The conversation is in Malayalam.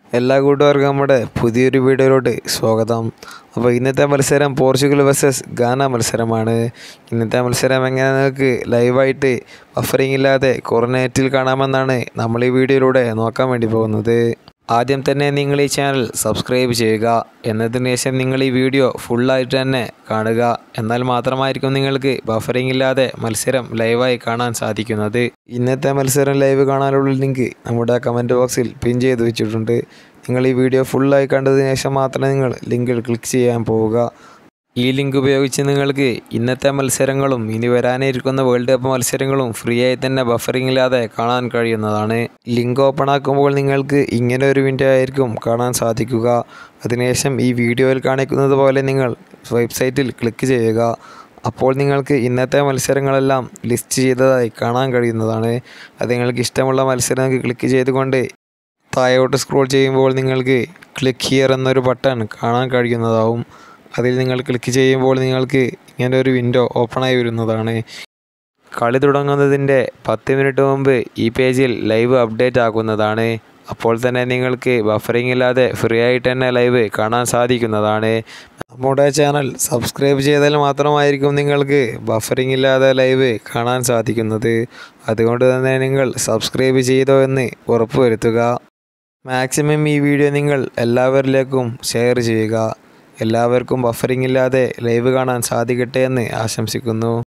എല്ലാ കൂട്ടുകാർക്കും നമ്മുടെ പുതിയൊരു വീഡിയോയിലോട്ട് സ്വാഗതം അപ്പോൾ ഇന്നത്തെ മത്സരം പോർച്ചുഗൽ വേഴ്സസ് ഗാന മത്സരമാണ് ഇന്നത്തെ മത്സരം എങ്ങനെ നിങ്ങൾക്ക് ലൈവായിട്ട് ബഫറിംഗ് ഇല്ലാതെ കോർഡിനേറ്റിൽ കാണാമെന്നാണ് നമ്മൾ ഈ വീഡിയോയിലൂടെ നോക്കാൻ വേണ്ടി പോകുന്നത് ആദ്യം തന്നെ നിങ്ങൾ ഈ ചാനൽ സബ്സ്ക്രൈബ് ചെയ്യുക എന്നതിന് ശേഷം നിങ്ങൾ ഈ വീഡിയോ ഫുള്ളായിട്ട് തന്നെ കാണുക എന്നാൽ മാത്രമായിരിക്കും നിങ്ങൾക്ക് ബഫറിംഗ് ഇല്ലാതെ മത്സരം ലൈവായി കാണാൻ സാധിക്കുന്നത് ഇന്നത്തെ മത്സരം ലൈവ് കാണാനുള്ള ലിങ്ക് നമ്മുടെ കമൻറ്റ് ബോക്സിൽ പിൻ ചെയ്ത് വെച്ചിട്ടുണ്ട് നിങ്ങൾ ഈ വീഡിയോ ഫുള്ളായി കണ്ടതിന് ശേഷം മാത്രമേ നിങ്ങൾ ലിങ്കിൽ ക്ലിക്ക് ചെയ്യാൻ പോവുക ഈ ലിങ്ക് ഉപയോഗിച്ച് നിങ്ങൾക്ക് ഇന്നത്തെ മത്സരങ്ങളും ഇനി വരാനിരിക്കുന്ന വേൾഡ് കപ്പ് മത്സരങ്ങളും ഫ്രീ ആയി തന്നെ ബഫറിംഗ് ഇല്ലാതെ കാണാൻ കഴിയുന്നതാണ് ലിങ്ക് ഓപ്പൺ ആക്കുമ്പോൾ നിങ്ങൾക്ക് ഇങ്ങനെ ഒരു വിൻഡോ ആയിരിക്കും കാണാൻ സാധിക്കുക അതിനുശേഷം ഈ വീഡിയോയിൽ കാണിക്കുന്നത് പോലെ നിങ്ങൾ വെബ്സൈറ്റിൽ ക്ലിക്ക് ചെയ്യുക അപ്പോൾ നിങ്ങൾക്ക് ഇന്നത്തെ മത്സരങ്ങളെല്ലാം ലിസ്റ്റ് ചെയ്തതായി കാണാൻ കഴിയുന്നതാണ് അത് നിങ്ങൾക്ക് ഇഷ്ടമുള്ള മത്സരം ക്ലിക്ക് ചെയ്തുകൊണ്ട് താഴോട്ട് സ്ക്രോൾ ചെയ്യുമ്പോൾ നിങ്ങൾക്ക് ക്ലിക്ക് ഹിയർ എന്നൊരു ബട്ടൺ കാണാൻ കഴിയുന്നതാവും അതിൽ നിങ്ങൾ ക്ലിക്ക് ചെയ്യുമ്പോൾ നിങ്ങൾക്ക് ഇങ്ങനെ ഒരു വിൻഡോ ഓപ്പണായി വരുന്നതാണ് കളി തുടങ്ങുന്നതിൻ്റെ പത്ത് മിനിറ്റ് മുമ്പ് ഈ പേജിൽ ലൈവ് അപ്ഡേറ്റ് ആക്കുന്നതാണ് അപ്പോൾ തന്നെ നിങ്ങൾക്ക് ബഫറിംഗ് ഇല്ലാതെ ഫ്രീ ആയിട്ട് തന്നെ ലൈവ് കാണാൻ സാധിക്കുന്നതാണ് നമ്മുടെ ചാനൽ സബ്സ്ക്രൈബ് ചെയ്താൽ മാത്രമായിരിക്കും നിങ്ങൾക്ക് ബഫറിംഗ് ഇല്ലാതെ ലൈവ് കാണാൻ സാധിക്കുന്നത് അതുകൊണ്ട് തന്നെ നിങ്ങൾ സബ്സ്ക്രൈബ് ചെയ്തോ എന്ന് ഉറപ്പുവരുത്തുക മാക്സിമം ഈ വീഡിയോ നിങ്ങൾ എല്ലാവരിലേക്കും ഷെയർ ചെയ്യുക എല്ലാവർക്കും ബഫറിംഗ് ഇല്ലാതെ ലൈവ് കാണാൻ സാധിക്കട്ടെ എന്ന് ആശംസിക്കുന്നു